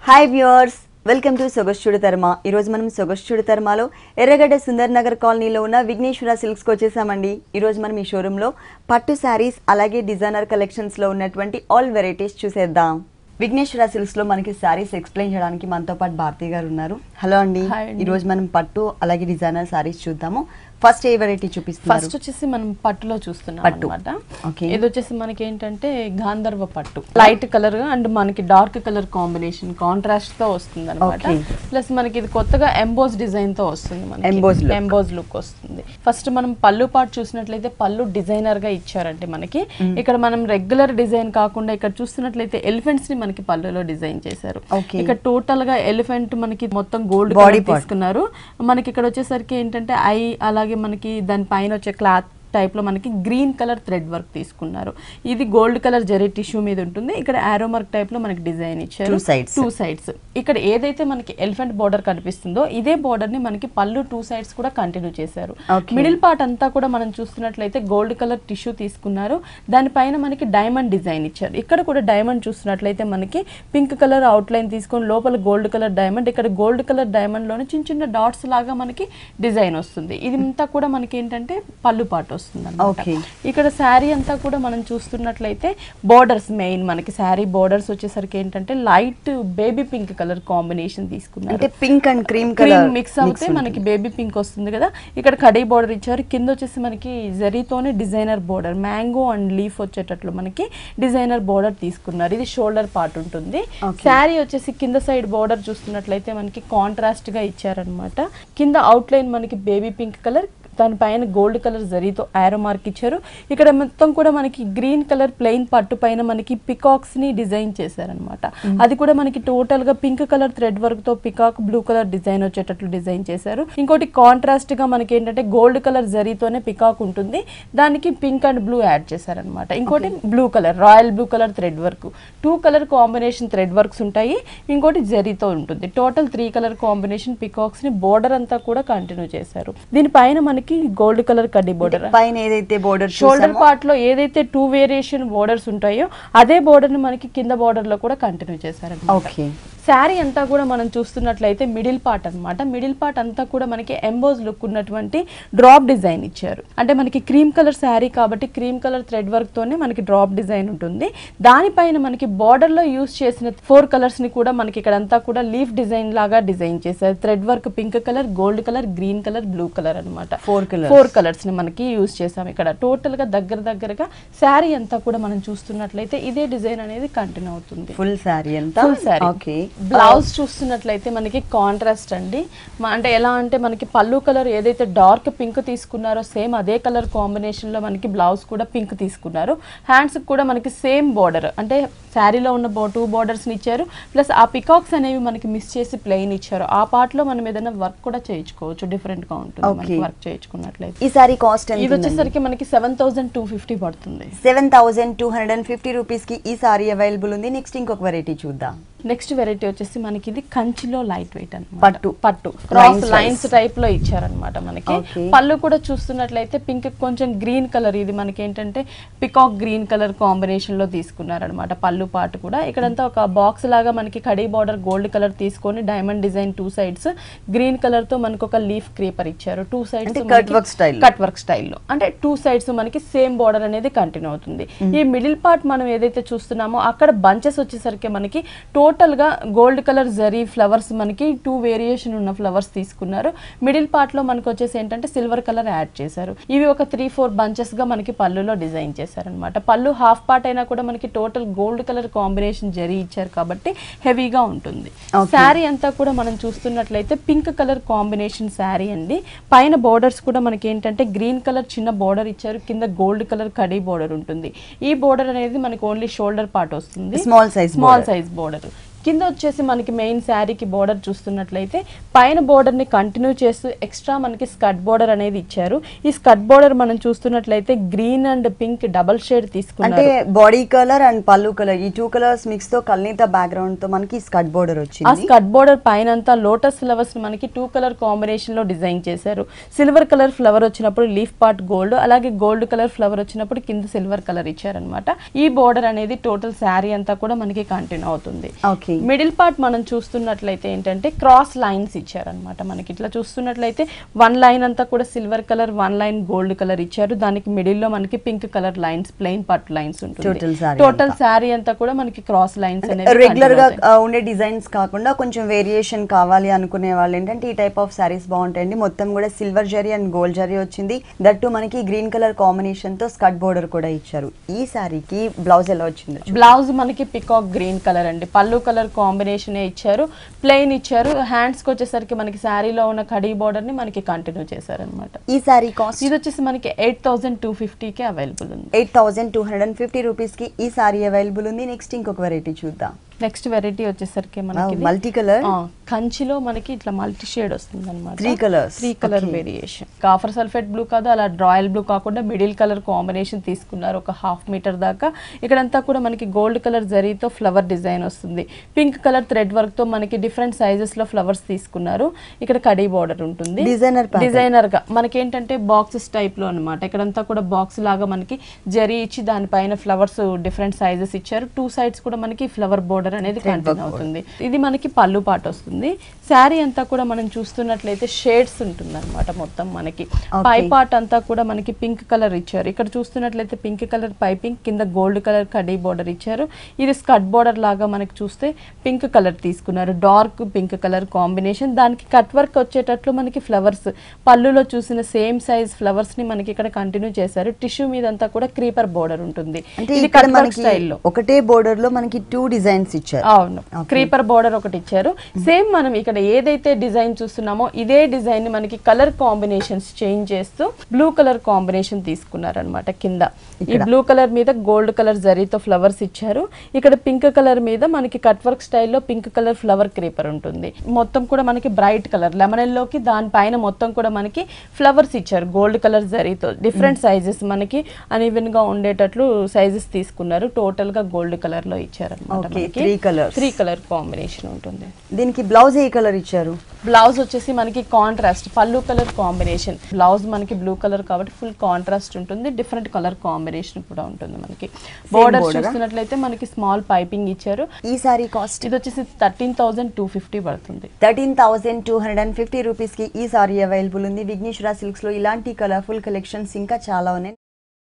Hi viewers welcome to సొగస్చుడు తర్మ ఈరోజు మనం సొగస్చుడు తర్మలో ఎర్రగడ్డ సుందర్ నగర్ కాలనీలో ఉన్న విఘ్నేశ్వర సిల్క్స్కి వచ్చేసామండి ఈరోజు మనం ఈ షోరూంలో పట్టు శారీస్ అలాగే డిజైనర్ కలెక్షన్స్లో ఉన్నటువంటి ఆల్ వెరైటీస్ చూసేద్దాం విఘ్నేశ్వర సిల్క్స్లో మనకి శారీస్ ఎక్స్ప్లెయిన్ చేయడానికి మనతో పాటు భారతి గారు ఉన్నారు హలో అండి హాయ్ అండి. ఈరోజు మనం పట్టు అలాగే డిజైనర్ శారీస్ చూద్దాము ఫస్ట్ ఏ వెరైటీ చూపిస్తున్నారు ఫస్ట్ వచ్చేసి మనం పట్టులో చూస్తున్నాం పట్టు. అనమాట Okay. ఇది వచ్చేసి మనకి ఏంటంటే గాంధర్వ పట్టు లైట్ కలర్ అండ్ మనకి డార్క్ కలర్ కాంబినేషన్ కాంట్రాస్ట్ తో వస్తుంది అనమాట Okay. ప్లస్ మనకి ఇది కొత్తగా ఎంబోస్ డిజైన్ తో వస్తుంది Embossed look. ఎంబోస్ లుక్ వస్తుంది ఫస్ట్ మనం పళ్ళు పాటు చూసినట్లయితే పళ్ళు డిజైనర్ గా ఇచ్చారంటే మనకి ఇక్కడ మనం రెగ్యులర్ డిజైన్ కాకుండా ఇక్కడ చూస్తున్నట్లయితే ఎలిఫెంట్స్ ని మనకి పళ్ళులో డిజైన్ చేశారు Okay. ఇక్కడ టోటల్ గా ఎలిఫెంట్ మనకి మొత్తం గోల్డ్ Body బాడీ part. తీసుకున్నారు మనకి ఇక్కడ వచ్చేసరికి ఏంటంటే ఐ అలాగే మనకి దాని పైన వచ్చే క్లాత్ టైప్ లో మనకి గ్రీన్ కలర్ థ్రెడ్ వర్క్ తీసుకున్నారు ఇది గోల్డ్ కలర్ జరీ టిష్యూ మీద ఉంటుంది ఇక్కడ ఆరో మార్క్ టైప్ లో మనకి డిజైన్ ఇచ్చారు Two sides. టూ సైడ్స్ ఇక్కడ ఏదైతే మనకి ఎలిఫెంట్ బోర్డర్ కనిపిస్తుందో ఇదే బోర్డర్ ని మనకి పళ్ళు టూ సైడ్స్ కూడా కంటిన్యూ చేశారు Okay. మిడిల్ పార్ట్ అంతా కూడా మనం చూస్తున్నట్లయితే గోల్డ్ కలర్ టిష్యూ తీసుకున్నారు దానిపైన మనకి డైమండ్ డిజైన్ ఇచ్చారు ఇక్కడ కూడా డైమండ్ చూస్తున్నట్లయితే మనకి పింక్ కలర్ అవుట్ లైన్ తీసుకొని లోపల గోల్డ్ కలర్ డైమండ్ ఇక్కడ గోల్డ్ కలర్ డైమండ్ లోనే చిన్న చిన్న డాట్స్ లాగా మనకి డిజైన్ వస్తుంది ఇది అంతా కూడా మనకి ఏంటంటే పళ్ళు పాటు వస్తుంది Okay. ఇక్కడ శారీ అంతా కూడా మనం చూస్తున్నట్లయితే బోర్డర్స్ మెయిన్ మనకి శారీ బోర్డర్స్ వచ్చేసరికి ఏంటంటే light baby pink colour combination తీసుకున్నారు అంటే pink and cream colour cream mix అవుతే మనకి బేబీ పింక్ వస్తుంది కదా ఇక్కడ కడీ బోర్డర్ ఇచ్చారు కింద వచ్చేసి మనకి జరీతోనే designer border mango and leaf వచ్చేటట్లు మనకి డిజైనర్ బోర్డర్ తీసుకున్నారు ఇది షోల్డర్ పార్ట్ ఉంటుంది Okay. శారీ వచ్చేసి కింద సైడ్ బోర్డర్ చూస్తున్నట్లయితే మనకి కాంట్రాస్ట్ గా ఇచ్చారనమాట కింద అవుట్ లైన్ మనకి బేబీ పింక్ కలర్ దానిపైన గోల్డ్ కలర్ జరీతో ఆరో మార్క్ ఇచ్చారు ఇక్కడ మొత్తం కూడా మనకి గ్రీన్ కలర్ ప్లెయిన్ పట్టు పైన మనకి పికాక్స్ ని డిజైన్ చేశారనమాట అది కూడా మనకి టోటల్ గా పింక్ కలర్ థ్రెడ్ వర్క్ తో పికాక్ బ్లూ కలర్ డిజైన్ వచ్చేటట్లు డిజైన్ చేశారు ఇంకోటి కాంట్రాస్ట్ గా మనకి ఏంటంటే గోల్డ్ కలర్ జరీతోనే పికాక్ ఉంటుంది దానికి పింక్ అండ్ బ్లూ యాడ్ చేశారనమాట ఇంకోటి blue colour royal blue colour thread work two colour combination thread works ఉంటాయి ఇంకోటి జరీతో ఉంటుంది total three colour combination peacocks ని బోర్డర్ అంతా కూడా కంటిన్యూ చేశారు దీనిపైన మనకి గోల్డ్ కలర్ కడ్డీ బోర్డర్ పైన ఏదైతే బోర్డర్ షోల్డర్ పార్ట్ లో ఏదైతే టూ వేరియేషన్ బోర్డర్స్ ఉంటాయో అదే బోర్డర్ ని మనకి కింద బోర్డర్ లో కూడా కంటిన్యూ చేశారు ఓకే శారీ అంతా కూడా మనం చూస్తున్నట్లయితే మిడిల్ పార్ట్ అన్నమాట మిడిల్ పార్ట్ అంతా కూడా మనకి ఎంబోజ్ లుక్ ఉన్నటువంటి డ్రాప్ డిజైన్ ఇచ్చారు అంటే మనకి క్రీమ్ కలర్ శారీ కాబట్టి క్రీమ్ కలర్ థ్రెడ్ వర్క్ తోనే మనకి డ్రాప్ డిజైన్ ఉంటుంది దానిపైన మనకి border లో యూస్ చేసిన ఫోర్ కలర్స్ ని కూడా మనకి ఇక్కడ అంతా కూడా లీఫ్ డిజైన్ లాగా డిజైన్ చేశారు thread work pink colour gold colour green colour blue colour అన్నమాట Four colours. ఫోర్ కలర్స్ ని మనకి యూస్ చేసాం ఇక్కడ టోటల్ గా దగ్గర దగ్గరగా శారీ అంతా కూడా మనం చూస్తున్నట్లయితే ఇదే డిజైన్ అనేది కంటిన్యూ అవుతుంది ఫుల్ శారీ అంతా ఫుల్ శారీ ఓకే బ్లౌజ్ చూస్తున్నట్లయితే మనకి కాంట్రాస్ట్ అండి మ- అంటే ఎలా అంటే మనకి పళ్ళు కలర్ ఏదైతే డార్క్ పింక్ తీసుకున్నారో సేమ్ అదే కలర్ కాంబినేషన్ లో మనకి బ్లౌజ్ కూడా పింక్ తీసుకున్నారు హ్యాండ్స్ కూడా మనకి సేమ్ బార్డర్ అంటే శారీలో ఉన్న బో టూ బార్డర్స్ ఇచ్చారు ప్లస్ ఆ పికాక్స్ అనేవి మనకి మిస్ చేసి ప్లెయిన్ ఇచ్చారు ఆ పార్ట్ లో మనం ఏదైనా వర్క్ కూడా చేయించుకోవచ్చు డిఫరెంట్ గా ఉంటుంది మనకి Okay. వర్క్ చేయించుకున్నట్లయితే ఈ సారీ కాస్ట్ ఇది ఎంత వచ్చేసరికి మనకి సెవెన్ థౌసండ్ టూ ఫిఫ్టీ పడుతుంది seven thousand two hundred and fifty rupees కి ఈ సారీ అవైలబుల్ ఉంది నెక్స్ట్ ఇంకొక వెరైటీ చూద్దాం నెక్స్ట్ వెరైటీ వచ్చేసి మనకి ఇది కంచిలో లైట్ వెయిట్ అన్నమాట పట్టు. పట్టు Lines cross wise. Lines type లో ఇచ్చారనమాట మనకి Okay. పళ్ళు కూడా చూస్తున్నట్లయితే పింక్ కొంచెం గ్రీన్ కలర్ ఇది మనకి ఏంటంటే పికాక్ గ్రీన్ కలర్ కాంబినేషన్ లో తీసుకున్నారనమాట పళ్ళు పాటు కూడా ఇక్కడంతా ఒక బాక్స్ లాగా మనకి కడీ బార్డర్ గోల్డ్ కలర్ తీసుకొని diamond design two sides green colour తో మనకి ఒక లీఫ్ క్రీపర్ ఇచ్చారు టూ అంటే sides cut work style. Cut work స్టైల్లో అంటే టూ సైడ్స్ మనకి సేమ్ బార్డర్ అనేది కంటిన్యూ అవుతుంది ఈ మిడిల్ పార్ట్ మనం ఏదైతే చూస్తున్నామో అక్కడ బంచెస్ వచ్చేసరికి మనకి టోటల్ గా గోల్డ్ కలర్ జరీ ఫ్లవర్స్ మనకి టూ వేరియేషన్ ఉన్న ఫ్లవర్స్ తీసుకున్నారు మిడిల్ పార్ట్ లో మనకి వచ్చేసి ఏంటంటే సిల్వర్ కలర్ యాడ్ చేశారు ఇవి ఒక త్రీ ఫోర్ బంచెస్ గా మనకి పళ్ళులో డిజైన్ చేశారనమాట పళ్ళు హాఫ్ పార్ట్ అయినా కూడా మనకి టోటల్ గోల్డ్ కలర్ కాంబినేషన్ జరీ ఇచ్చారు కాబట్టి హెవీగా ఉంటుంది Okay. శారీ అంతా కూడా మనం చూస్తున్నట్లయితే పింక్ కలర్ కాంబినేషన్ శారీ అండి పైన బోర్డర్స్ కూడా మనకి ఏంటంటే గ్రీన్ కలర్ చిన్న బోర్డర్ ఇచ్చారు కింద గోల్డ్ కలర్ కడీ బోర్డర్ ఉంటుంది ఈ బోర్డర్ అనేది మనకి ఓన్లీ షోల్డర్ పార్ట్ వస్తుంది Small size small border. Size border కింద వచ్చేసి మనకి మెయిన్ శారీకి బోర్డర్ చూస్తున్నట్లయితే పైన బోర్డర్ ని కంటిన్యూ చేస్తూ ఎక్స్ట్రా మనకి స్కట్ బోర్డర్ అనేది ఇచ్చారు ఈ స్కట్ బోర్డర్ మనం చూస్తున్నట్లయితే green and pink double shade అంటే తీసుకున్నారు బాడీ కలర్ అండ్ పళ్ళు కలర్ ఈ టూ కలర్స్ మిక్స్ తో కల్నీత బ్యాక్గ్రౌండ్ తో మనకి స్కట్ బోర్డర్ ఆ వచ్చింది స్కట్ బోర్డర్ పైన అంతా లోటస్ ఫ్లవర్స్ మనకి టూ కలర్ కాంబినేషన్ లో డిజైన్ చేశారు సిల్వర్ కలర్ ఫ్లవర్ వచ్చినప్పుడు లీఫ్ పార్ట్ గోల్డ్ అలాగే గోల్డ్ కలర్ ఫ్లవర్ వచ్చినప్పుడు కింద సిల్వర్ కలర్ ఇచ్చారనమాట ఈ బోర్డర్ అనేది టోటల్ శారీ అంతా కూడా మనకి కంటిన్యూ అవుతుంది ఓకే మిడిల్ పార్ట్ మనం చూస్తున్నట్లయితే ఏంటంటే క్రాస్ లైన్స్ ఇచ్చారనమాట మనకి ఇట్లా చూస్తున్నట్లయితే వన్ లైన్ అంతా కూడా silver colour one line gold colour ఇచ్చారు దానికి మిడిల్ లో మనకి పింక్ కలర్ లైన్స్ ప్లెయిన్ పట్టు లైన్స్ Total ఉంటుంది saree టోటల్ శారీ అంతా కూడా మనకి క్రాస్ లైన్స్ అనేవి రెగ్యులర్ గా continue అవుతాయి. ఆ, ఉండే డిజైన్స్ కాకుండా కొంచెం వేరియేషన్ కావాలి అనుకునే వాళ్ళు ఏంటంటే ఈ టైప్ ఆఫ్ శారీస్ బాగుంటాయండి మొత్తం కూడా సిల్వర్ జరీ అండ్ గోల్డ్ జరీ వచ్చింది దట్టు మనకి గ్రీన్ కలర్ కాంబినేషన్ తో స్కర్ట్ బోర్డర్ కూడా ఇచ్చారు ఈ శారీకి బ్లౌజ్ ఎలా వచ్చింది బ్లౌజ్ మనకి పికాక్ గ్రీన్ కలర్ అండి పళ్ళు కలర్ కాంబినేషన్ ఇచ్చారు ప్లెయిన్ ఇచ్చారు హ్యాండ్స్ కి వచ్చేసరికి మనకి శారీలో ఉన్న కడీ బోర్డర్ ని మనకి కంటిన్యూ చేశారనమాట ఈ శారీ కాస్ట్ ఇది వచ్చేసి మనకి ఎయిట్ థౌసండ్ టూ ఫిఫ్టీకి అవైలబుల్ ఉంది eight thousand two hundred and fifty rupees కి ఈ శారీ అవైలబుల్ ఉంది నెక్స్ట్ ఇంకొక వెరైటీ చూద్దాం నెక్స్ట్ వెరైటీ వచ్చేసరికి మనకి మల్టీ కలర్ ఆ, కంచిలో మనకి ఇట్లా మల్టీ షేడ్ వస్తుంది అనమాట Three colours. Three colour Okay. Variation copper sulphate blue కాదు అలా రాయల్ బ్లూ కాకుండా మిడిల్ కలర్ కాంబినేషన్ తీసుకున్నారు ఒక హాఫ్ మీటర్ దాకా ఇక్కడంతా కూడా మనకి గోల్డ్ కలర్ జరీతో ఫ్లవర్ డిజైన్ వస్తుంది పింక్ కలర్ థ్రెడ్ వర్క్ తో మనకి డిఫరెంట్ సైజెస్ లో ఫ్లవర్స్ తీసుకున్నారు ఇక్కడ కడీ బార్డర్ ఉంటుంది Designer pattern. డిజైనర్ గా మనకి ఏంటంటే బాక్సెస్ టైప్ లో అనమాట ఇక్కడంతా కూడా బాక్స్ లాగా మనకి జరీ ఇచ్చి దానిపైన ఫ్లవర్స్ డిఫరెంట్ సైజెస్ ఇచ్చారు టూ సైడ్స్ కూడా మనకి ఫ్లవర్ బోర్డర్ అనేది కంటిన్యూ అవుతుంది ఇది మనకి పళ్ళు పాట వస్తుంది శారీ అంతా కూడా మనం చూస్తున్నట్లయితే షేడ్స్ ఉంటుంది అనమాట మొత్తం మనకి పై పార్ట్ అంతా కూడా మనకి పింక్ కలర్ ఇచ్చారు ఇక్కడ చూస్తున్నట్లయితే పింక్ కలర్ పైపింగ్ కింద గోల్డ్ కలర్ కడీ బోర్డర్ ఇచ్చారు ఇది స్కట్ బోర్డర్ లాగా మనకి చూస్తే పింక్ కలర్ తీసుకున్నారు డార్క్ పింక్ కలర్ కాంబినేషన్ దానికి కట్ వర్క్ వచ్చేటట్లు మనకి ఫ్లవర్స్ పళ్ళులో చూసిన సేమ్ సైజ్ ఫ్లవర్స్ ని మనకి ఇక్కడ కంటిన్యూ చేశారు టిష్యూ మీద అంతా కూడా క్రీపర్ బోర్డర్ ఉంటుంది అంటే ఇది ఇక్కడ కట్ వర్క్ మనకి స్టైల్లో ఒకటే బోర్డర్ లో మనకి టూ డిజైన్స్ ఇచ్చారు అవును క్రీపర్ బోర్డర్ ఒకటి ఇచ్చారు సేమ్ మనం ఇక్కడ ఏదైతే డిజైన్ చూస్తున్నామో ఇదే డిజైన్ ని మనకి కలర్ కాంబినేషన్స్ చేంజ్ చేస్తూ బ్లూ కలర్ కాంబినేషన్ తీసుకున్నారనమాట కింద ఈ బ్లూ కలర్ మీద గోల్డ్ కలర్ జరీతో ఫ్లవర్స్ ఇచ్చారు ఇక్కడ పింక్ కలర్ మీద మనకి కట్ వర్క్ స్టైల్లో పింక్ కలర్ ఫ్లవర్ క్రీపర్ ఉంటుంది మొత్తం కూడా మనకి బ్రైట్ కలర్ లెమన్ లోకి దానిపైన మొత్తం కూడా మనకి ఫ్లవర్స్ ఇచ్చారు గోల్డ్ కలర్ జరీతో డిఫరెంట్ సైజెస్ మనకి అన్ఈవెన్ గా ఉండేటట్లు సైజెస్ తీసుకున్నారు టోటల్ గా గోల్డ్ కలర్ లో ఇచ్చారనమాట Okay, మనకి three colours. Three colour combination ఉంటుంది దీనికి బ్లౌజ్ ఏ కలర్ ఇచ్చారు బ్లౌజ్ వచ్చేసి మనకి కాంట్రాస్ట్ పళ్ళు కలర్ కాంబినేషన్ బ్లౌజ్ మనకి బ్లూ కలర్ కాబట్టి ఫుల్ కాంట్రాస్ట్ ఉంటుంది డిఫరెంట్ కలర్ కాంబినేషన్ కూడా ఉంటుంది మనకి బోర్డర్ border ఆ? చూస్తున్నట్లయితే మనకి స్మాల్ పైపింగ్ ఇచ్చారు ఈ శారీ కాస్ట్ ఇది వచ్చేసి థర్టీన్ థౌసండ్ టూ ఫిఫ్టీ పడుతుంది thirteen thousand two hundred and fifty రూపీస్కి ఈ సారీ అవైలబుల్ ఉంది విఘ్నేశ్వర సిల్క్స్లో ఇలాంటి కలర్ఫుల్ కలెక్షన్స్ ఇంకా చాలా ఉన్నాయి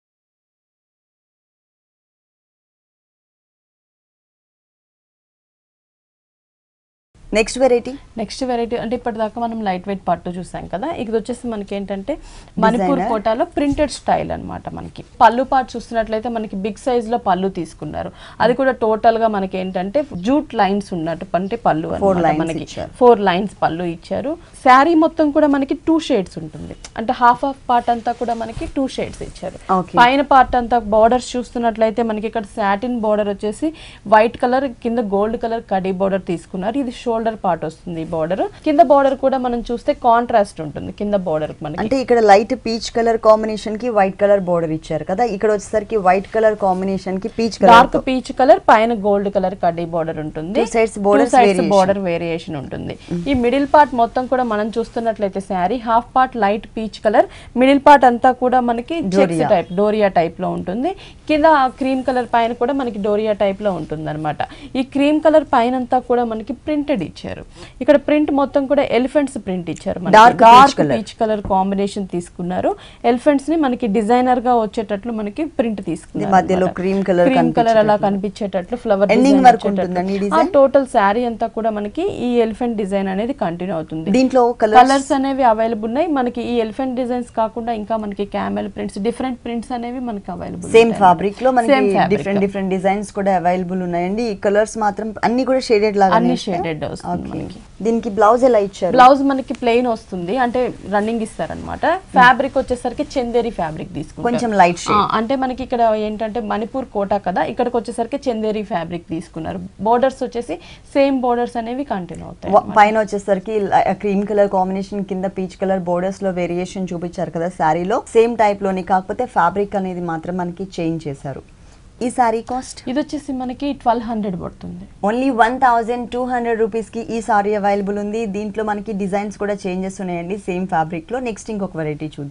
నెక్స్ట్ వెరైటీ నెక్స్ట్ వెరైటీ అంటే ఇప్పటిదాకా మనం లైట్ వెయిట్ పట్టు చూసాం కదా ఇది వచ్చేసి మనకి ఏంటంటే మణిపూర్ Designer? కోటాలో ప్రింటెడ్ స్టైల్ అన్నమాట మనకి పళ్ళు పార్ట్ చూస్తున్నట్లయితే మనకి బిగ్ సైజ్ లో పళ్ళు తీసుకున్నారు అది కూడా టోటల్ గా మనకి ఏంటంటే జూట్ లైన్స్ ఉన్నట్టు అంటే పళ్ళు Four అన్నమాట lines మనకి ఇచ్చారు. ఫోర్ లైన్స్ పళ్ళు ఇచ్చారు శారీ మొత్తం కూడా మనకి టూ షేడ్స్ ఉంటుంది అంటే హాఫ్ ఆఫ్ పార్ట్ అంతా కూడా మనకి టూ షేడ్స్ ఇచ్చారు Okay. పైన పార్ట్ అంతా బార్డర్స్ చూస్తున్నట్లయితే మనకి ఇక్కడ సాటిన్ బార్డర్ వచ్చేసి వైట్ కలర్ కింద గోల్డ్ కలర్ కడీ బార్డర్ తీసుకున్నారు ఇది షోల్డర్ పార్ట్ వస్తుంది బార్డర్ కింద బార్డర్ కూడా మనం చూస్తే కాంట్రాస్ట్ ఉంటుంది కింద బార్డర్ మనకి అంటే ఇక్కడ లైట్ పీచ్ కలర్ కాంబినేషన్ కి వైట్ కలర్ బోర్డర్ ఇచ్చారు కదా ఇక్కడ వచ్చేసరికి వైట్ కలర్ కాంబినేషన్ కి peach colour dark peach colour పైన గోల్డ్ కలర్ కడ్డీ బార్డర్ ఉంటుంది Two sides borders variation. Border variation ఉంటుంది ఈ మిడిల్ పార్ట్ మొత్తం కూడా మనం చూస్తున్నట్లయితే sari half part light peach colour middle part అంతా కూడా మనకి checks Doria. Type Doria type లో ఉంటుంది కింద క్రీమ్ కలర్ పైన కూడా మనకి డోరియా టైప్ లో ఉంటుంది అనమాట ఈ క్రీమ్ కలర్ పైన అంతా కూడా మనకి ప్రింటెడ్ ఇచ్చారు ఇక్కడ ప్రింట్ మొత్తం కూడా ఎలిఫెంట్స్ ప్రింట్ ఇచ్చారు Dark peach dark colour. Peach colour combination తీసుకున్నారు ఎలిఫెంట్స్ ని మనకి డిజైనర్ గా వచ్చేటట్లు మనకి ప్రింట్ తీసుకున్నారు మధ్యలో అన్నమాట. cream colour క్రీమ్ కలర్ అలా కనిపించేటట్లు. కనిపించేటట్లు ఫ్లవర్ Ending వరకు ఉంటుందండి ఈ design? టోటల్ శారీ అంతా కూడా మనకి ఈ ఎలిఫెంట్ డిజైన్ అనేది కంటిన్యూ అవుతుంది దీంట్లో కలర్ కలర్స్ అనేవి అవైలబుల్ ఉన్నాయి మనకి ఈ ఎలిఫెంట్ డిజైన్స్ కాకుండా ఇంకా మనకి క్యామెల్ ప్రింట్స్ డిఫరెంట్ ప్రింట్స్ అనేవి మనకి అవైలబుల్ సేమ్ ఫ్యాబ్రిక్ లో మనకి డిఫరెంట్ డిఫరెంట్ డిజైన్స్ కూడా అవైలబుల్ ఉన్నాయండి ఈ కలర్స్ మాత్రం అన్ని కూడా షేడెడ్ లాగా అన్ని shaded వస్తుంది మనకి. దీనికి బ్లౌజ్ ఎలా ఇచ్చారు బ్లౌజ్ మనకి ప్లెయిన్ వస్తుంది అంటే రన్నింగ్ ఇస్తారనమాట ఫ్యాబ్రిక్ వచ్చేసరికి చందేరి ఫ్యాబ్రిక్ తీసుకుంటారు కొంచెం లైట్ ఆ, షేడ్ అంటే మనకి ఇక్కడ ఏంటంటే మణిపూర్ కోట కదా ఇక్కడికి వచ్చేసరికి చందేరి ఫ్యాబ్రిక్ తీసుకున్నారు బోర్డర్స్ వచ్చేసి సేమ్ బోర్డర్స్ అనేవి కంటిన్యూ అవుతాయి అన్నమాట. పైన వచ్చేసరికి క్రీమ్ కలర్ కాంబినేషన్ కింద పీచ్ కలర్ బోర్డర్స్ లో వేరియేషన్ చూపించారు కదా శారీలో సేమ్ టైప్ లోని కాకపోతే ఫ్యాబ్రిక్ అనేది మాత్రం మనకి చేంజ్ చేశారు ఈ శారీ కాస్ట్ ఇది వచ్చేసి మనకి ట్వెల్వ్ హండ్రెడ్ పడుతుంది only one thousand two hundred రూపీస్కి ఈ సారీ అవైలబుల్ ఉంది దీంట్లో మనకి డిజైన్స్ కూడా చేంజెస్ ఉన్నాయండి సేమ్ ఫ్యాబ్రిక్లో నెక్స్ట్ ఇంకొక వెరైటీ చూద్దాం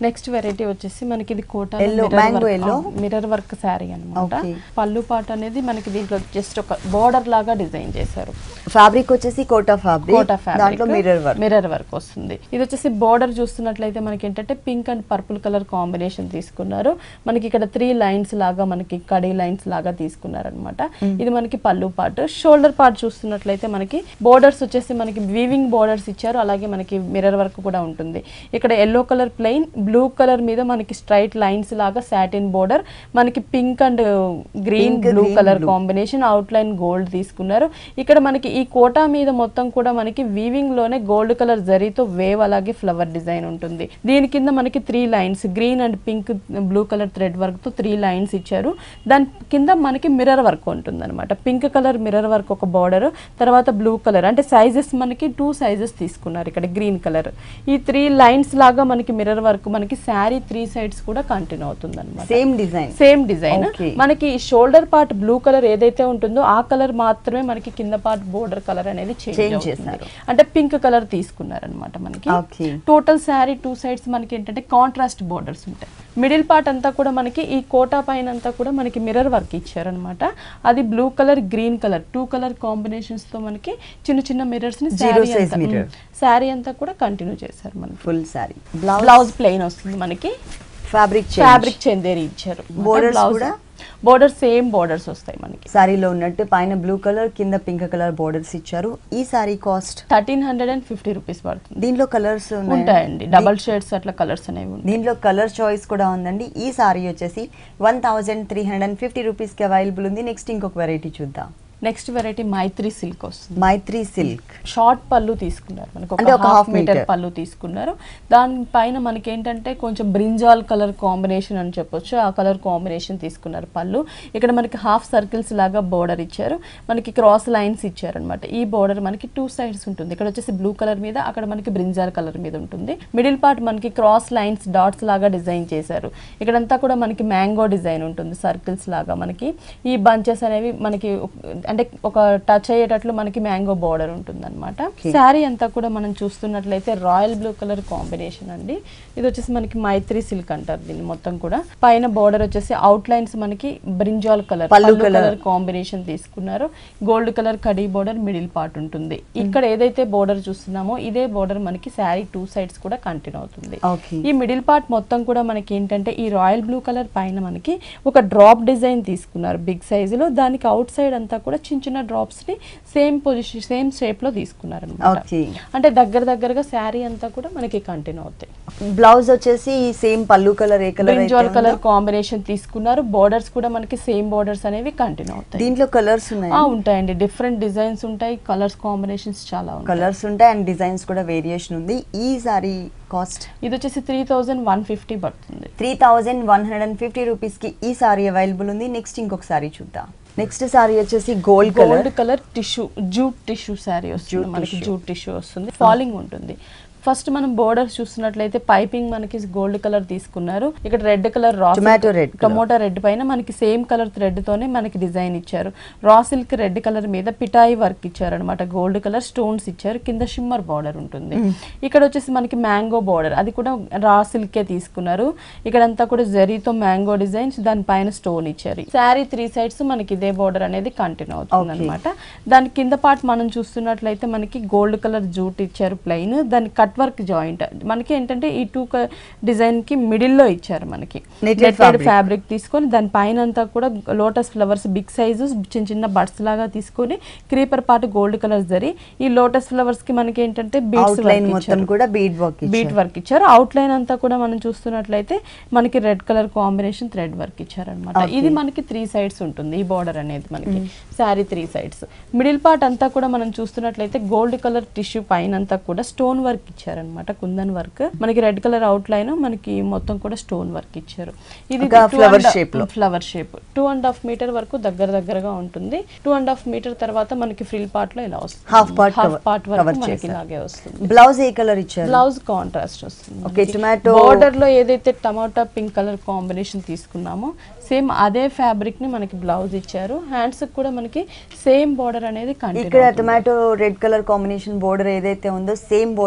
నెక్స్ట్ వెరైటీ వచ్చేసి మనకి ఇది Kota Yellow, mango yellow. Mirror work sari అనమాట Okay. పళ్ళు పాట అనేది మనకి దీంట్లో జస్ట్ ఒక బోర్డర్ లాగా డిజైన్ చేశారు ఫ్యాబ్రిక్ వచ్చేసి కోటా ఫ్యాబ్రిక్ కోటా దాంట్లో మిర్రర్ వర్క్ మిర్రర్ వర్క్ వస్తుంది ఇది వచ్చేసి బోర్డర్ చూస్తున్నట్లయితే మనకి ఏంటంటే pink and purple colour combination తీసుకున్నారు మనకి ఇక్కడ త్రీ లైన్స్ లాగా మనకి కడీ లైన్స్ లాగా తీసుకున్నారు అనమాట ఇది మనకి పళ్ళు పార్ట్ షోల్డర్ పార్ట్ చూస్తున్నట్లయితే మనకి బోర్డర్స్ వచ్చేసి మనకి వీవింగ్ బోర్డర్స్ ఇచ్చారు అలాగే మనకి మిర్రర్ వర్క్ కూడా ఉంటుంది ఇక్కడ yellow colour plain blue colour మీద మనకి స్ట్రైట్ లైన్స్ లాగా సాటిన్ బోర్డర్ మనకి pink and green Pink, blue green, colour blue. Combination outline gold తీసుకున్నారు ఇక్కడ మనకి ఈ కోటా మీద మొత్తం కూడా మనకి వీవింగ్ లోనే గోల్డ్ కలర్ జరీతో వేవ్ అలాగే ఫ్లవర్ డిజైన్ ఉంటుంది దీని కింద మనకి three lines green and pink blue colour thread work తో త్రీ లైన్స్ ఇచ్చారు దాని కింద మనకి మిర్రర్ వర్క్ ఉంటుంది అనమాట పింక్ కలర్ మిర్రర్ వర్క్ ఒక బార్డర్ తర్వాత బ్లూ కలర్ అంటే సైజెస్ మనకి టూ సైజెస్ తీసుకున్నారు ఇక్కడ గ్రీన్ కలర్ ఈ త్రీ లైన్స్ లాగా మనకి మిర్రర్ వర్క్ మనకి శారీ త్రీ సైడ్స్ కూడా కంటిన్యూ అవుతుంది అనమాట same design same design Okay. మనకి షోల్డర్ పార్ట్ బ్లూ కలర్ ఏదైతే ఉంటుందో ఆ కలర్ మాత్రమే మనకి కింద పార్ట్ బోర్డర్ కలర్ అనేది Change చేంజ్ చేశారు. అంటే పింక్ కలర్ తీసుకున్నారనమాట మనకి okay total sari two sides మనకి ఏంటంటే కాంట్రాస్ట్ బోర్డర్స్ ఉంటాయి మిడిల్ పార్ట్ అంతా కూడా మనకి ఈ కోటా పైన అంతా కూడా మనకి మిర్రర్ వర్క్ ఇచ్చారనమాట అది blue colour green colour two colour combinations తో మనకి చిన్న చిన్న మిర్రర్స్ ని Zero శారీ size అంతా mirror. శారీ అంతా కూడా కంటిన్యూ చేశారు మనకి full sari blouse blouse plain వస్తుంది మనకి ఫ్యాబ్రిక్ ఫ్యాబ్రిక్ చందేరి ఇచ్చారు Borders కూడా? బోర్డర్ సేమ్ బోర్డర్స్ వస్తాయి మనకి సారీలో ఉన్నట్టు పైన బ్లూ కలర్ కింద పింక్ కలర్ బోర్డర్స్ ఇచ్చారు ఈ sari cost thirteen hundred and fifty rupees పడుతుంది దీంట్లో కలర్స్ ఉంటాయండి డబల్ షేడ్స్ అట్లా కలర్స్ అనేవి ఉంటాయి దీంట్లో కలర్ చాయిస్ కూడా ఉందండి ఈ సారీ వచ్చేసి one thousand three hundred and fifty రూపీస్కి అవైలబుల్ ఉంది నెక్స్ట్ ఇంకొక వెరైటీ చూద్దాం నెక్స్ట్ వెరైటీ మైత్రి సిల్క్ వస్తుంది మైత్రి సిల్క్ షార్ట్ పళ్ళు తీసుకున్నారు మనకి అంటే ఒక ఒక హాఫ్ half మీటర్ meter. పళ్ళు తీసుకున్నారు దానిపైన మనకి ఏంటంటే కొంచెం బ్రింజాల్ కలర్ కాంబినేషన్ అని చెప్పొచ్చు ఆ కలర్ కాంబినేషన్ తీసుకున్నారు పళ్ళు ఇక్కడ మనకి హాఫ్ సర్కిల్స్ లాగా బోర్డర్ ఇచ్చారు మనకి క్రాస్ లైన్స్ ఇచ్చారనమాట ఈ బోర్డర్ మనకి టూ సైడ్స్ ఉంటుంది ఇక్కడ వచ్చేసి బ్లూ కలర్ మీద అక్కడ మనకి బ్రింజాల్ కలర్ మీద ఉంటుంది మిడిల్ పార్ట్ మనకి క్రాస్ లైన్స్ డాట్స్ లాగా డిజైన్ చేశారు ఇక్కడంతా కూడా మనకి మ్యాంగో డిజైన్ ఉంటుంది సర్కిల్స్ లాగా మనకి ఈ బంచెస్ అనేవి మనకి ఒక- అంటే ఒక టచ్ అయ్యేటట్లు మనకి మ్యాంగో బోర్డర్ ఉంటుంది అనమాట Okay. శారీ అంతా కూడా మనం చూస్తున్నట్లయితే రాయల్ బ్లూ కలర్ కాంబినేషన్ అండి ఇది వచ్చేసి మనకి మైత్రి సిల్క్ అంటారు దీన్ని మొత్తం కూడా పైన బోర్డర్ వచ్చేసి అవుట్ లైన్స్ మనకి బ్రింజాల్ కలర్ పళ్ళు పళ్ళు colour. కలర్ కాంబినేషన్ తీసుకున్నారు గోల్డ్ కలర్ కడీ బోర్డర్ మిడిల్ పార్ట్ ఉంటుంది ఇక్కడ ఏదైతే బోర్డర్ చూస్తున్నామో ఇదే బోర్డర్ మనకి శారీ టూ సైడ్స్ కూడా కంటిన్యూ అవుతుంది ఓకే ఈ మిడిల్ పార్ట్ మొత్తం కూడా మనకి ఏంటంటే ఈ రాయల్ బ్లూ కలర్ పైన మనకి ఒక డ్రాప్ డిజైన్ తీసుకున్నారు బిగ్ సైజులో దానికి అవుట్ సైడ్ అంతా కూడా చిన్న చిన్న డ్రాప్స్ ని సేమ్ పొజిషన్ సేమ్ షేప్ లో తీసుకున్నారు అనమాట ఓకే అంటే దగ్గర దగ్గరగా శారీ అంతా కూడా మనకి కంటిన్యూ అవుతాయి బ్లౌజ్ వచ్చేసి సేమ్ పళ్ళు కలర్ ఏ కలర్ బ్రింజాల్ కలర్ కాంబినేషన్ తీసుకున్నారు బోర్డర్స్ కూడా మనకి సేమ్ బోర్డర్స్ అనేవి కంటిన్యూ అవుతాయి దీంట్లో కలర్స్ ఉన్నాయి ఆ, ఉంటాయండి డిఫరెంట్ డిజైన్స్ ఉంటాయి కలర్స్ కాంబినేషన్స్ చాలా ఉంటాయి కలర్స్ ఉంటాయి అండ్ డిజైన్స్ కూడా వేరియేషన్ ఉంది ఈ సారీ కాస్ట్ ఇది వచ్చేసి త్రీ థౌజండ్ వన్ ఫిఫ్టీ పడుతుంది three thousand one hundred and fifty రూపీస్కి ఈ సారీ అవైలబుల్ ఉంది నెక్స్ట్ ఇంకొక సారీ చూద్దాం నెక్స్ట్ సారీ వచ్చేసి gold colour gold colour tissue jute tissue sari వస్తుంది Jute మనకి tissue. జూట్ టిష్యూ వస్తుంది ఫాలింగ్ ఉంటుంది ఫస్ట్ మనం బోర్డర్స్ చూస్తున్నట్లయితే పైపింగ్ మనకి గోల్డ్ కలర్ తీసుకున్నారు ఇక్కడ రెడ్ కలర్ రా Tomato red colour. Tomato red పైన మనకి సేమ్ కలర్ థ్రెడ్ తోనే మనకి డిజైన్ ఇచ్చారు రా సిల్క్ రెడ్ కలర్ మీద పిటాయి వర్క్ ఇచ్చారు అనమాట గోల్డ్ కలర్ స్టోన్స్ ఇచ్చారు కింద షిమ్మర్ బార్డర్ ఉంటుంది ఇక్కడ వచ్చేసి మనకి మ్యాంగో బార్డర్ అది కూడా రా సిల్కే తీసుకున్నారు ఇక్కడంతా కూడా జరీతో మ్యాంగో డిజైన్స్ దాని పైన స్టోన్ ఇచ్చారు శారీ త్రీ సైడ్స్ మనకి ఇదే బార్డర్ అనేది కంటిన్యూ అవుతుంది Okay. అనమాట దాని కింద పార్ట్ మనం చూస్తున్నట్లయితే మనకి గోల్డ్ కలర్ జూట్ ఇచ్చారు ప్లెయిన్ దాని కట్ వర్క్ జాయింట్ మనకి ఏంటంటే ఈ టూ డిజైన్ కి మిడిల్ లో ఇచ్చారు మనకి Knitted fabric. ఫ్యాబ్రిక్ తీసుకొని దాని పైన అంతా కూడా లోటస్ ఫ్లవర్స్ బిగ్ సైజు చిన్న చిన్న బడ్స్ లాగా తీసుకొని క్రీపర్ పార్ట్ గోల్డ్ కలర్ జరి ఈ లోటస్ ఫ్లవర్స్ కి మనకి ఏంటంటే అవుట్ లైన్ మొత్తం కూడా బీడ్ వర్క్ బీట్ వర్క్ ఇచ్చారు అవుట్ లైన్ అంతా కూడా మనం చూస్తున్నట్లయితే మనకి red colour combination thread work ఇచ్చారనమాట Okay. ఇది మనకి త్రీ సైడ్స్ ఉంటుంది ఈ బార్డర్ అనేది మనకి sari three sides middle part అంతా కూడా మనం చూస్తున్నట్లయితే గోల్డ్ కలర్ టిష్యూ పైన అంతా కూడా స్టోన్ వర్క్ ఇచ్చారనమాట కుందన్ వర్క్ మనకి రెడ్ కలర్ అవుట్ లైన్ మనకి మొత్తం కూడా స్టోన్ వర్క్ ఇచ్చారు ఇది ఒక flower shape లో. Flower shape two and half metre వరకు దగ్గర దగ్గరగా ఉంటుంది టూ అండ్ హాఫ్ మీటర్ తర్వాత మనకి ఫ్రిల్ పార్ట్ లో ఇలా వస్తుంది Half part half cover- part cover వరకు మనకి చేశారు. ఇలాగే వస్తుంది బ్లౌజ్ ఏ కలర్ ఇచ్చారు బ్లౌజ్ కాంట్రాస్ట్ వస్తుంది Okay, tomato- బోర్డర్ లో ఏదైతే టమాటా పింక్ కలర్ కాంబినేషన్ తీసుకున్నామో సేమ్ అదే ఫ్యాబ్రిక్ ని మనకి బ్లౌజ్ ఇచ్చారు హ్యాండ్స్ కూడా మనకి సేమ్ బోర్డర్ అనేది ఇక్కడ continue tomato red colour combination border ఏదైతే ఉందో సేమ్ బోర్డర్ ని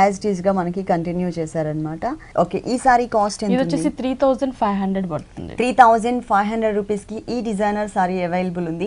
యాజ్ ఇట్ ఈస్ గా మనకి కంటిన్యూ చేశారనమాట ఓకే ఈ సారీ కాస్ట్ ఇది ఎంత వచ్చేసి త్రీ థౌజండ్ ఫైవ్ హండ్రెడ్ పడుతుంది three thousand five hundred rupees కి ఈ డిజైనర్ సారీ అవైలబుల్ ఉంది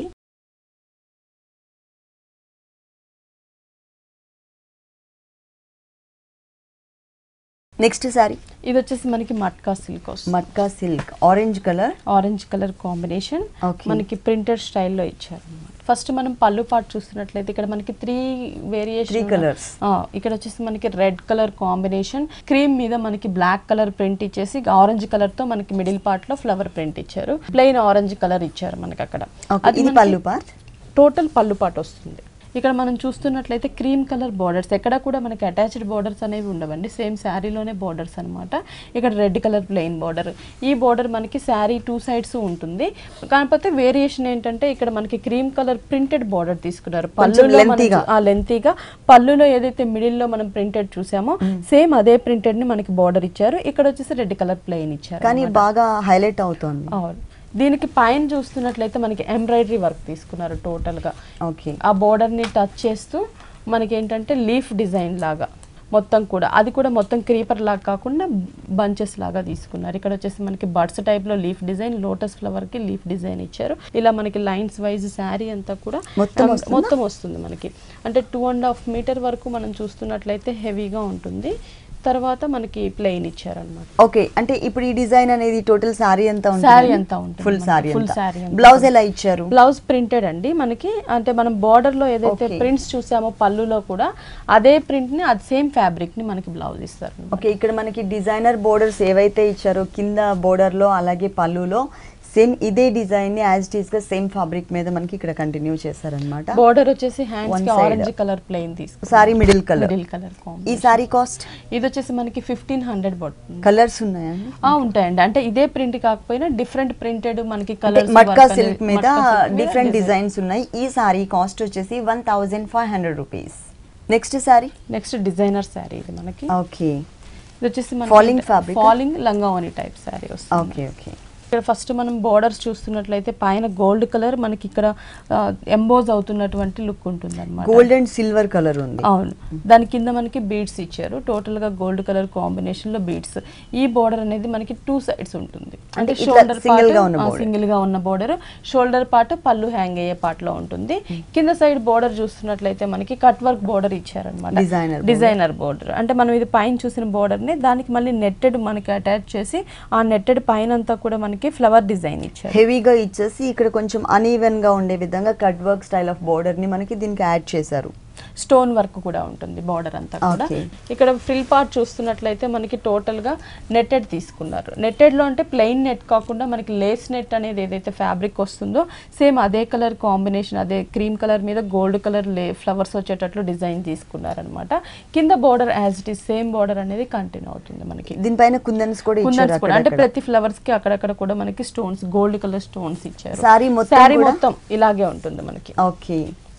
నెక్స్ట్ సారీ ఇది వచ్చేసి మనకి మట్కా సిల్క్ వస్తుంది matka silk orange colour orange colour combination Okay. మనకి ప్రింటెడ్ స్టైల్లో ఇచ్చారు ఫస్ట్ మనం పళ్ళు పాటు చూస్తున్నట్లయితే ఇక్కడ మనకి త్రీ వేరియేషన్ Three colours. ఇక్కడ వచ్చేసి మనకి రెడ్ కలర్ కాంబినేషన్ క్రీమ్ మీద మనకి బ్లాక్ కలర్ ప్రింట్ ఇచ్చేసి ఆరెంజ్ కలర్ తో మనకి మిడిల్ పార్ట్ లో ఫ్లవర్ ప్రింట్ ఇచ్చారు ప్లెయిన్ ఆరెంజ్ కలర్ ఇచ్చారు మనకి అక్కడ ఓకే ఇది మనకి పళ్ళు పార్ట్ టోటల్ పళ్ళు పాటు వస్తుంది ఇక్కడ మనం చూస్తున్నట్లయితే క్రీమ్ కలర్ బార్డర్స్ ఎక్కడ కూడా మనకి అటాచ్డ్ బార్డర్స్ అనేవి ఉండవండి సేమ్ శారీలోనే బార్డర్స్ అన్నమాట ఇక్కడ రెడ్ కలర్ ప్లెయిన్ బార్డర్ ఈ బార్డర్ మనకి శారీ టూ సైడ్స్ ఉంటుంది కాకపోతే వేరియేషన్ ఏంటంటే ఇక్కడ మనకి క్రీమ్ కలర్ ప్రింటెడ్ బార్డర్ తీసుకున్నారు పళ్ళులో lengthy గా. ఆ లెంతీగా పళ్ళులో ఏదైతే మిడిల్ లో మనం ప్రింటెడ్ చూసామో సేమ్ అదే ప్రింటెడ్ ని మనకి బార్డర్ ఇచ్చారు ఇక్కడ వచ్చేసి రెడ్ కలర్ ప్లెయిన్ ఇచ్చారు కానీ బాగా హైలైట్ అవుతోంది అవును దీనికి పైన చూస్తున్నట్లయితే మనకి ఎంబ్రాయిడరీ వర్క్ తీసుకున్నారు టోటల్ గా ఓకే ఆ border ని టచ్ చేస్తూ మనకి ఏంటంటే లీఫ్ డిజైన్ లాగా మొత్తం కూడా అది కూడా మొత్తం క్రీపర్ లాగా కాకుండా బంచెస్ లాగా తీసుకున్నారు ఇక్కడ వచ్చేసి మనకి బడ్స్ టైప్ లో లీఫ్ డిజైన్ లోటస్ ఫ్లవర్ కి లీఫ్ డిజైన్ ఇచ్చారు ఇలా మనకి లైన్స్ వైజ్ శారీ అంతా కూడా మొత్తం ఆ, వస్తుందా? మొత్తం వస్తుంది మనకి అంటే టూ అండ్ హాఫ్ మీటర్ వరకు మనం చూస్తున్నట్లయితే హెవీగా ఉంటుంది తర్వాత మనకి ప్లెయిన్ ఇచ్చారనమాట ఓకే అంటే ఇప్పుడు ఈ డిజైన్ అనేది టోటల్ సారీ ఎంత Saree అంతా ఉంటుంది ఫుల్ మనకి. సారీ Full saree అంతా బ్లౌజ్ ఎలా ఇచ్చారు బ్లౌజ్ ప్రింటెడ్ అండి మనకి అంటే మనం బార్డర్ లో ఏదైతే Okay. ప్రింట్స్ చూసామో పళ్ళులో కూడా అదే ప్రింట్ ని అది సేమ్ ఫ్యాబ్రిక్ ని మనకి బ్లౌజ్ ఇస్తారు ఓకే ఇక్కడ మనకి డిజైనర్ బోర్డర్స్ ఏవైతే ఇచ్చారో కింద బోర్డర్ లో అలాగే పళ్ళులో సేమ్ ఇదే డిజైన్ ని యాజ్ ఇట్ ఈస్ గా సేమ్ ఫ్యాబ్రిక్ మీద మనకి ఇక్కడ కంటిన్యూ చేశారన్నమాట బార్డర్ వచ్చేసి హ్యాండ్స్ One కి side. ఆరెంజ్ కలర్ ప్లెయిన్ తీసుకు sari middle colour middle colour ఈ సారీ కాస్ట్ ఇది వచ్చేసి మనకి ఫిఫ్టీన్ హండ్రెడ్ పడుతుంది కలర్స్ ఉన్నాయండి ఆ ఉంటాయండి అంటే ఇదే ప్రింట్ కాకపోయినా డిఫరెంట్ ప్రింటెడ్ మనకి అంటే కలర్స్ మట్కా సిల్క్ మీద డిఫరెంట్ డిజైన్స్ ఉన్నాయి ఈ సారీ కాస్ట్ వచ్చేసి one thousand five hundred rupees next sari next designer sari ఇది మనకి ఓకే ఇది వచ్చేసి Falling fabric? ఫాలింగ్ లంగావని టైప్ శారీ వస్తుంది ఓకే ఓకే ఇక్కడ ఫస్ట్ మనం బోర్డర్స్ చూస్తున్నట్లయితే పైన గోల్డ్ కలర్ మనకి ఇక్కడ ఎంబోజ్ అవుతున్నటువంటి లుక్ ఉంటుంది అనమాట గోల్డ్ అండ్ సిల్వర్ కలర్ ఉంది అవును దాని కింద మనకి బీడ్స్ ఇచ్చారు టోటల్ గా గోల్డ్ కలర్ కాంబినేషన్ లో బీడ్స్ ఈ బోర్డర్ అనేది మనకి టూ సైడ్స్ ఉంటుంది అంటే అంటే ఇట్లా షోల్డర్ single గా ఉన్న border. సింగిల్ గా ఉన్న బోర్డర్ షోల్డర్ పార్ట్ పళ్ళు హ్యాంగ్ అయ్యే పార్ట్ లో ఉంటుంది కింద సైడ్ బోర్డర్ చూస్తున్నట్లయితే మనకి కట్ వర్క్ బోర్డర్ ఇచ్చారనమాట Designer border. డిజైనర్ బోర్డర్ అంటే మనం ఇది పైన చూసిన బోర్డర్ ని దానికి మళ్ళీ నెట్టెడ్ మనకి అటాచ్ చేసి ఆ నెట్టెడ్ పైన అంతా కూడా మనకి ఫ్లవర్ డిజైన్ ఇచ్చారు హెవీగా ఇచ్చేసి ఇక్కడ కొంచెం అన్ఈవెన్ గా ఉండే విధంగా cut work style of border ని మనకి దీనికి యాడ్ చేశారు స్టోన్ వర్క్ కూడా ఉంటుంది బార్డర్ అంతా కూడా Okay. ఇక్కడ ఫ్రిల్ పార్ట్ చూస్తున్నట్లయితే మనకి టోటల్ గా నెట్టెడ్ తీసుకున్నారు నెట్టెడ్ లో అంటే ప్లెయిన్ నెట్ కాకుండా మనకి లేస్ నెట్ అనేది ఏదైతే ఫ్యాబ్రిక్ వస్తుందో సేమ్ అదే కలర్ కాంబినేషన్ అదే క్రీమ్ కలర్ మీద గోల్డ్ కలర్ లే ఫ్లవర్స్ వచ్చేటట్లు డిజైన్ తీసుకున్నారనమాట కింద border as it is same border అనేది కంటిన్యూ అవుతుంది మనకి దీనిపైన కుందన్స్ కూడా ఇచ్చారు కుందన్స్ కూడా అంటే అక్కడక్కడ. ప్రతి ఫ్లవర్స్ కి అక్కడక్కడ కూడా మనకి స్టోన్స్ గోల్డ్ కలర్ స్టోన్స్ ఇచ్చారు Saree మొత్తం శారీ కూడా? మొత్తం ఇలాగే ఉంటుంది మనకి ఓకే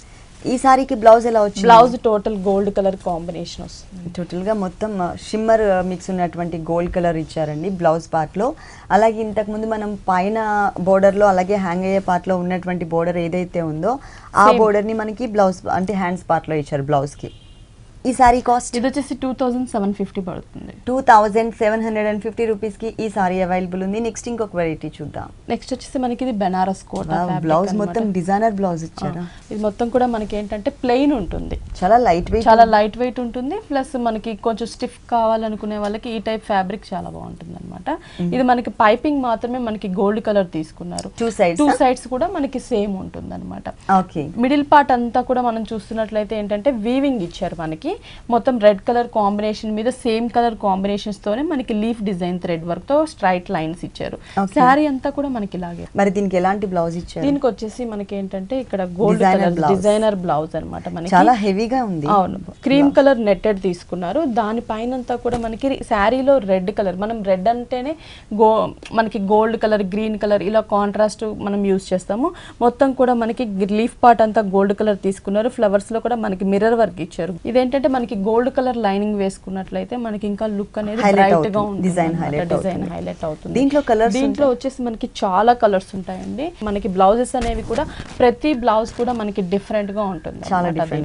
ఈ సారీకి బ్లౌజ్ ఎలా వచ్చింది blouse total gold colour combination వస్తుంది టోటల్ గా మొత్తం షిమ్మర్ మిక్స్ ఉన్నటువంటి గోల్డ్ కలర్ ఇచ్చారండి బ్లౌజ్ పార్ట్ లో అలాగే ఇంతకు ముందు మనం పైన బోర్డర్ లో అలాగే హ్యాంగ్ అయ్యే పార్ట్ లో ఉన్నటువంటి బోర్డర్ ఏదైతే ఉందో ఆ Same. బోర్డర్ ని మనకి బ్లౌజ్ అంటే హ్యాండ్స్ పార్ట్ లో ఇచ్చారు బ్లౌజ్ కి ఈ సారీ కాస్ట్ ఇది వచ్చేసి టూ థౌజండ్ సెవెన్ ఫిఫ్టీ పడుతుంది two thousand seven hundred and fifty rupees కి ఈ సారీ అవైలబుల్ ఉంది నెక్స్ట్ ఇంకొక వెరైటీ చూద్దాం నెక్స్ట్ వచ్చేసి మనకి ఇది బెనారస్ కోట బ్లౌజ్ మొత్తం డిజైనర్ బ్లౌజ్ ఇచ్చారా ఇది మొత్తం కూడా మనకి ఏంటంటే ప్లెయిన్ ఉంటుంది చాలా లైట్ వెయిట్ చాలా లైట్ వెయిట్ ఉంటుంది ప్లస్ మనకి కొంచెం స్టిఫ్ కావాలనుకునే వాళ్ళకి ఈ టైప్ ఫ్యాబ్రిక్ చాలా బాగుంటుంది అనమాట ఇది మనకి పైపింగ్ మాత్రమే మనకి గోల్డ్ కలర్ తీసుకున్నారు టూ సైడ్స్ టూ సైడ్స్ కూడా మనకి సేమ్ ఉంటుంది అనమాట ఓకే మిడిల్ పార్ట్ అంతా కూడా మనం చూస్తున్నట్లయితే ఏంటంటే వీవింగ్ ఇచ్చారు మనకి మొత్తం రెడ్ కలర్ కాంబినేషన్ మీద సేమ్ కలర్ కాంబినేషన్స్ తోనే మనకి లీఫ్ డిజైన్ థ్రెడ్ వర్క్ తో స్ట్రైట్ లైన్స్ ఇచ్చారు Okay. శారీ అంతా కూడా మనకి ఇలాగే మరి దీనికి ఎలాంటి బ్లౌజ్ ఇచ్చారు దీనికి వచ్చేసి మనకి ఏంటంటే ఇక్కడ gold Designer colour blouse. Designer blouse అన్నమాట మనకి చాలా హెవీగా ఉంది అవును క్రీమ్ కలర్ నెట్టెడ్ తీసుకున్నారు దాని పైన అంతా కూడా మనకి శారీలో రెడ్ కలర్ మనం రెడ్ అంటేనే గో మనకి గోల్డ్ కలర్ గ్రీన్ కలర్ ఇలా కాంట్రాస్ట్ మనం యూజ్ చేస్తాము మొత్తం కూడా మనకి లీఫ్ పార్ట్ అంతా గోల్డ్ కలర్ తీసుకున్నారు ఫ్లవర్స్ లో కూడా మనకి మిర్రర్ వర్క్ ఇచ్చారు ఇదేంటంటే మనకి గోల్డ్ కలర్ లైనింగ్ వేసుకున్నట్లయితే మనకి ఇంకా లుక్ అనేది Highlight బ్రైట్ గా అవుతుంది. ఉంటుంది Design అన్నమాట. highlight డిజైన్ అవుతుంది. హైలైట్ అవుతుంది దీంట్లో colours దీంట్లో వచ్చేసి మనకి చాలా కలర్స్ ఉంటాయండి మనకి బ్లౌజెస్ అనేవి కూడా ప్రతి బ్లౌజ్ కూడా మనకి డిఫరెంట్ గా ఉంటుంది చాలా అన్నమాట డిఫరెంట్ దీంట్లో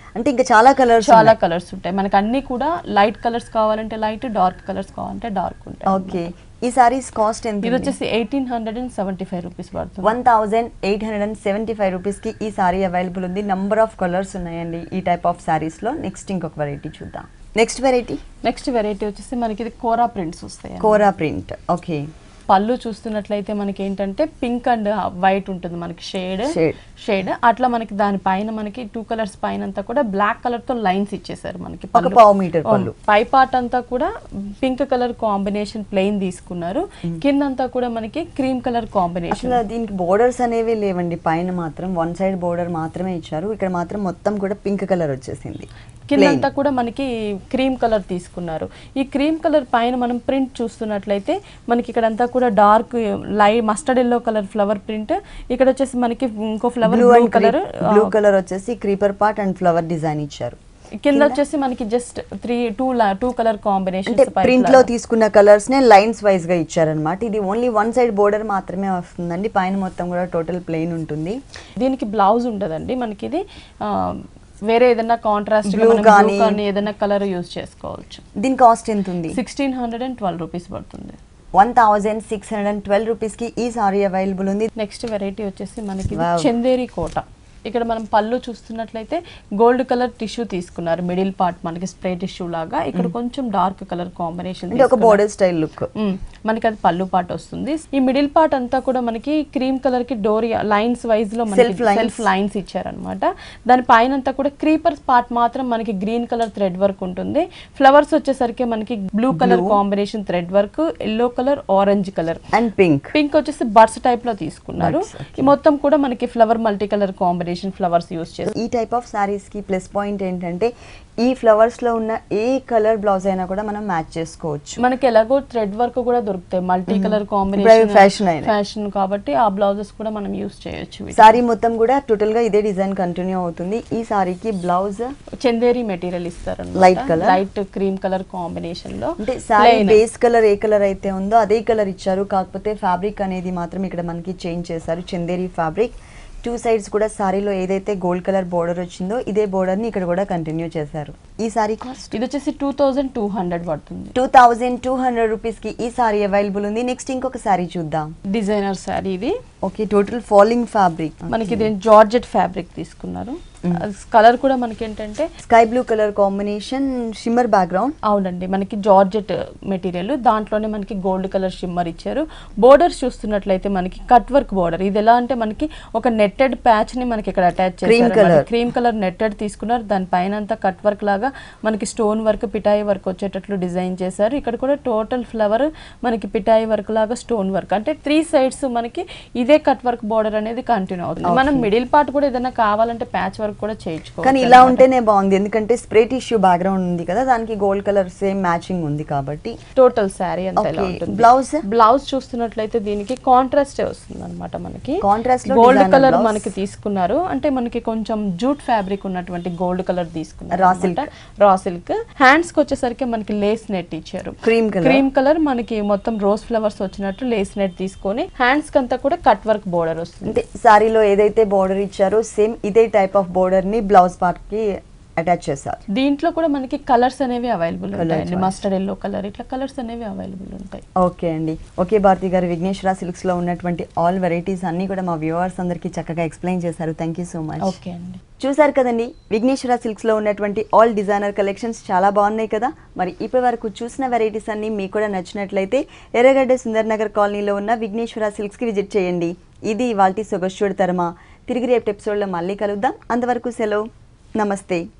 అంటే ఇంకా చాలా కలర్స్ చాలా కలర్స్ ఉంటాయి మనకి అన్ని కూడా లైట్ కలర్స్ కావాలంటే లైట్ డార్క్ కలర్స్ కావాలంటే డార్క్ ఉంటాయి ఓకే ఈ సారీస్ కాస్ట్ ఎంత ఇది వచ్చేసి eighteen hundred and seventy five rupees పడుతుంది one thousand eight hundred and seventy five రూపీస్కి ఈ సారీ అవైలబుల్ ఉంది నంబర్ ఆఫ్ కలర్స్ ఉన్నాయండి ఈ టైప్ ఆఫ్ సారీస్లో నెక్స్ట్ ఇంకొక వెరైటీ చూద్దాం నెక్స్ట్ వెరైటీ నెక్స్ట్ వెరైటీ వచ్చేసి మనకి ఇది కోరా ప్రింట్స్ వస్తాయి కోరా ప్రింట్ ఓకే పళ్ళు చూస్తున్నట్లయితే మనకి ఏంటంటే పింక్ అండ్ వైట్ ఉంటుంది మనకి షేడ్ Shade. షేడ్ అట్లా మనకి దాని పైన మనకి టూ కలర్స్ పైన అంతా కూడా బ్లాక్ కలర్ తో లైన్స్ ఇచ్చేసారు మనకి ఒక పళ్ళు. పావు మీటర్ పళ్ళు. అవును. పై పార్ట్ అంతా కూడా పింక్ కలర్ కాంబినేషన్ ప్లెయిన్ తీసుకున్నారు కింద అంతా కూడా మనకి క్రీమ్ కలర్ కాంబినేషన్ అసలు దీనికి బోర్డర్స్ అనేవి లేవండి పైన మాత్రం వన్ సైడ్ బోర్డర్ మాత్రమే ఇచ్చారు ఇక్కడ మాత్రం మొత్తం కూడా పింక్ కలర్ వచ్చేసింది కింద Plain. అంతా కూడా మనకి క్రీమ్ కలర్ తీసుకున్నారు ఈ క్రీమ్ కలర్ పైన మనం ప్రింట్ చూస్తున్నట్లయితే మనకి ఇక్కడ అంతా కూడా డార్క్ లై mustard yellow colour flower print ఇక్కడ వచ్చేసి మనకి ఇంకో flower blue blue and colour blue colour వచ్చేసి creeper part and flower design ఇచ్చారు కింద వచ్చేసి మనకి just three two two colour combination అంటే ప్రింట్ లో తీసుకున్న కలర్స్ నే లైన్స్ వైజ్ గా ఇచ్చారనమాట ఇది ఓన్లీ వన్ సైడ్ బోర్డర్ మాత్రమే వస్తుందండి పైన మొత్తం కూడా టోటల్ ప్లెయిన్ ఉంటుంది దీనికి బ్లౌజ్ ఉండదండి మనకి ఇది ఆ, వేరే ఏదైనా కాంట్రాస్ట్ Blue గానీ- కానీ ఏదైనా కలర్ యూజ్ చేసుకోవచ్చు దీని కాస్ట్ ఎంత ఉంది sixteen hundred and twelve rupees పడుతుంది one thousand six hundred and twelve rupees కి ఈ సారీ అవైలబుల్ ఉంది నెక్స్ట్ వెరైటీ వచ్చేసి మనకి ఇది Wow. చందేరి కోట ఇక్కడ మనం పళ్ళు చూస్తున్నట్లయితే గోల్డ్ కలర్ టిష్యూ తీసుకున్నారు మిడిల్ పార్ట్ మనకి స్ప్రే టిష్యూ లాగా ఇక్కడ కొంచెం డార్క్ కలర్ కాంబినేషన్ అంటే ఒక బోర్డర్ స్టైల్ లుక్ మ్మ్. మనకి అది పళ్ళు పార్ట్ వస్తుంది ఈ మిడిల్ పార్ట్ అంతా కూడా మనకి క్రీమ్ కలర్ కి డోరియా లైన్స్ వైజ్ లో మనకి Self lines. సెల్ఫ్ లైన్స్ ఇచ్చారనమాట దాని పైన అంతా కూడా క్రీపర్స్ పార్ట్ మాత్రం మనకి గ్రీన్ కలర్ థ్రెడ్ వర్క్ ఉంటుంది ఫ్లవర్స్ వచ్చేసరికి మనకి blue colour combination thread work yellow colour orange colour and pink pink వచ్చేసి బర్డ్స్ టైప్ లో తీసుకున్నారు Buds, ఈ మొత్తం కూడా మనకి flower multi colour combination flowers use చేసి ఈ టైప్ ఆఫ్ సారీస్ కి ప్లస్ పాయింట్ ఏంటంటే ఈ ఫ్లవర్స్ లో ఉన్న ఏ కలర్ బ్లౌజ్ అయినా కూడా మనం మ్యాచ్ చేసుకోవచ్చు మనకి ఎలాగో థ్రెడ్ వర్క్ కూడా దొరుకుతాయి మల్టీ కలర్ ఇప్పుడు కాంబినేషన్ అవి fashion అయినాయి. ఫ్యాషన్ కాబట్టి ఆ బ్లౌజెస్ కూడా మనం యూస్ చేయొచ్చు వీటిని. సారీ మొత్తం కూడా టోటల్ గా ఇదే డిజైన్ కంటిన్యూ అవుతుంది ఈ సారీకి బ్లౌజ్ చందేరి మెటీరియల్ ఇస్తారు Light colour? Light cream colour combination లో అంటే సారీ Plain. బేస్ కలర్ ఏ కలర్ అయితే ఉందో అదే కలర్ ఇచ్చారు కాకపోతే ఫ్యాబ్రిక్ అనేది మాత్రం ఇక్కడ మనకి చేంజ్ చేశారు చందేరి ఫ్యాబ్రిక్ టూ సైడ్స్ కూడా సారీలో ఏదైతే గోల్డ్ కలర్ బోర్డర్ వచ్చిందో ఇదే బోర్డర్ ని ఇక్కడ కూడా కంటిన్యూ చేశారు ఈ సారీ కాస్ట్ ఇది వచ్చేసి టూ థౌజండ్ టూ హండ్రెడ్ పడుతుంది two thousand two hundred rupees కి ఈ సారీ అవైలబుల్ ఉంది నెక్స్ట్ ఇంకొక సారీ చూద్దాం డిజైనర్ శారీ ఇది ఓకే టోటల్ ఫాలింగ్ ఫ్యాబ్రిక్ మనకి ఇది జార్జెట్ ఫ్యాబ్రిక్ తీసుకున్నారు కలర్ కూడా మనకి ఏంటంటే sky blue colour combination shimmer background అవునండి మనకి జార్జెట్ మెటీరియల్ దాంట్లోనే మనకి గోల్డ్ కలర్ షిమ్మర్ ఇచ్చారు బోర్డర్స్ చూస్తున్నట్లయితే మనకి కట్ వర్క్ బోర్డర్ ఇది ఎలా అంటే మనకి ఒక నెట్టెడ్ ప్యాచ్ ని మనకి ఇక్కడ అటాచ్ Cream చేశారు colour. క్రీమ్ కలర్ నెట్టెడ్ తీసుకున్నారు దాని పైన అంతా కట్ వర్క్ లాగా మనకి స్టోన్ వర్క్ పిటాయి వర్క్ వచ్చేటట్లు డిజైన్ చేశారు ఇక్కడ కూడా టోటల్ ఫ్లవర్ మనకి పిటాయి వర్క్ లాగా స్టోన్ వర్క్ అంటే త్రీ సైడ్స్ మనకి ఇదే కట్ వర్క్ బోర్డర్ అనేది కంటిన్యూ అవుతుంది మనం మిడిల్ పార్ట్ కూడా ఏదైనా కావాలంటే ప్యాచ్ వర్క్ కూడా చేయించుకోవచ్చు కానీ ఇలా ఉంటేనే బాగుంది ఎందుకంటే స్ప్రే టిష్యూ బ్యాక్గ్రౌండ్ ఉంది కదా దానికి గోల్డ్ కలర్ సేమ్ మ్యాచింగ్ ఉంది కాబట్టి టోటల్ శారీ అంతా ఇలా Okay. ఉంటుంది Blouse? బ్లౌజ్ చూస్తున్నట్లయితే దీనికి కాంట్రాస్ట్ వస్తుంది అనమాట మనకి Contrast లో గోల్డ్ designer కలర్ blouse. మనకి తీసుకున్నారు అంటే మనకి కొంచెం జూట్ ఫ్యాబ్రిక్ ఉన్నటువంటి గోల్డ్ కలర్ తీసుకున్నారు Raw అన్నమాట. రా సిల్క్ హ్యాండ్స్ కి వచ్చేసరికి మనకి లేస్ నెట్ ఇచ్చారు క్రీమ్ కలర్ క్రీమ్ కలర్ మనకి మొత్తం రోజ్ ఫ్లవర్స్ వచ్చినట్టు లేస్ నెట్ తీసుకొని హ్యాండ్స్ కంతా కూడా కట్ వర్క్ బోర్డర్ వస్తుంది అంటే సారీలో ఏదైతే బోర్డర్ ఇచ్చారో సేమ్ ఇదే టైప్ ఆఫ్ బోర్డర్ ని బ్లౌజ్ పార్ట్ కి అటాచ్ చేశారు దీంట్లో కూడా మనకి కలర్స్ అనేవి అవైలబుల్ Colours ఉంటాయండి wise. మస్టర్డ్ ఎల్లో కలర్ ఇట్లా కలర్స్ అనేవి అవైలబుల్ ఉంటాయి ఓకే అండి ఓకే భారతి గారు విఘ్నేశ్వర సిల్క్స్ లో ఉన్నటువంటి ఆల్ వెరైటీస్ అన్ని కూడా మా వ్యూవర్స్ అందరికీ చక్కగా ఎక్స్ప్లెయిన్ చేశారు thank you so much okay అండి చూసారు కదండి విఘ్నేశ్వర సిల్క్స్ లో ఉన్నటువంటి ఆల్ డిజైనర్ కలెక్షన్స్ చాలా బాగున్నాయి కదా మరి ఇప్పటి వరకు చూసిన వెరైటీస్ అన్ని మీకు కూడా నచ్చినట్లయితే ఎర్రగడ్డ సుందర్ నగర్ కాలనీలో ఉన్న విఘ్నేశ్వర సిల్క్స్ కి విజిట్ చేయండి ఇది ఇవాల్టి సొగస్చుడు తరమా తిరిగి రేపు ఎపిసోడ్లో మళ్ళీ కలుద్దాం అంతవరకు సెలవు నమస్తే